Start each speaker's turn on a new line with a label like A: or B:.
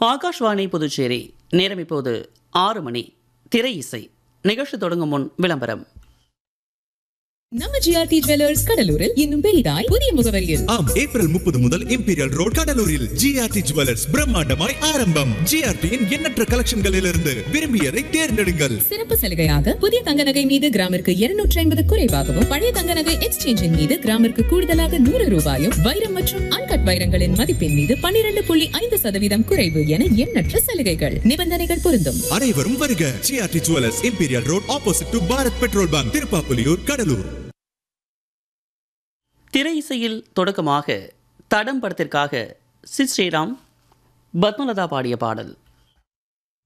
A: ஆகாஷ்வாணி புதுச்சேரி நேரம் இப்போது ஆறு மணி திரை இசை நிகழ்ச்சி தொடங்கும் முன் விளம்பரம்
B: நம்ம ஜிஆர்டி ஜுவல்லர்ஸ் கடலூரில் இன்னும் பெரிதாய் புதிய முகவரியில்
C: ஆம் ஏப்ரல் முப்பது முதல் இம்பீரியல் ரோட் கடலூரில் ஜிஆர்டி ஜுவல்லர்ஸ் பிரம்மாண்டமாய் ஆரம்பம் ஜிஆர்டியின் எண்ணற்ற கலெக்ஷன்களிலிருந்து விரும்பியதை தேர்ந்தெடுங்கள்
B: சிறப்பு சலுகையாக புதிய தங்க நகை மீது கிராமிற்கு இருநூற்றி ஐம்பது குறைவாகவும் பழைய தங்க நகை எக்ஸ்சேஞ்சின் மீது கிராமிற்கு கூடுதலாக நூறு ரூபாயும் வைரம் மற்றும் அன்கட் வைரங்களின் மதிப்பின் மீது பன்னிரண்டு புள்ளி ஐந்து சதவீதம் குறைவு என எண்ணற்ற சலுகைகள் நிபந்தனைகள் பொருந்தும்
C: அனைவரும் வருக G R T jewellers imperial road opposite to Bharat petrol bunk Tiruppapuliyur Cuddalore
A: திரை இசையில் தொடக்கமாக தடம் படத்திற்காக சி ஸ்ரீராம் பத்மலதா பாடிய பாடல்